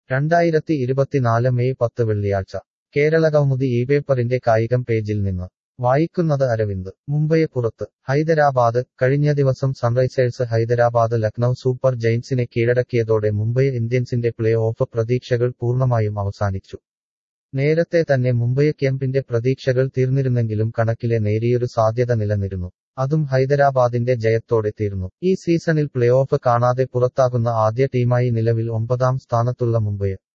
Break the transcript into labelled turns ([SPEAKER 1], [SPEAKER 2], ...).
[SPEAKER 1] രണ്ടായിരത്തി ഇരുപത്തിനാല് മെയ് പത്ത് വെള്ളിയാഴ്ച കേരള കൗമുദി ഈ പേപ്പറിന്റെ കായികം പേജിൽ നിന്ന് വായിക്കുന്നത് അരവിന്ദ് മുംബൈ പുറത്ത് ഹൈദരാബാദ് കഴിഞ്ഞ ദിവസം സൺറൈസേഴ്സ് ഹൈദരാബാദ് ലക്നൌ സൂപ്പർ ജയിൻസിനെ കീഴടക്കിയതോടെ മുംബൈ ഇന്ത്യൻസിന്റെ പ്ലേ ഓഫ് പ്രതീക്ഷകൾ പൂർണ്ണമായും അവസാനിച്ചു നേരത്തെ തന്നെ മുംബൈ ക്യാമ്പിന്റെ പ്രതീക്ഷകൾ തീർന്നിരുന്നെങ്കിലും കണക്കിലെ നേരിയൊരു സാധ്യത നിലനിരുന്നു അതും ഹൈദരാബാദിന്റെ ജയത്തോടെ തീർന്നു ഈ സീസണിൽ പ്ലേ ഓഫ് കാണാതെ പുറത്താകുന്ന ആദ്യ ടീമായി നിലവിൽ ഒമ്പതാം സ്ഥാനത്തുള്ള മുംബൈ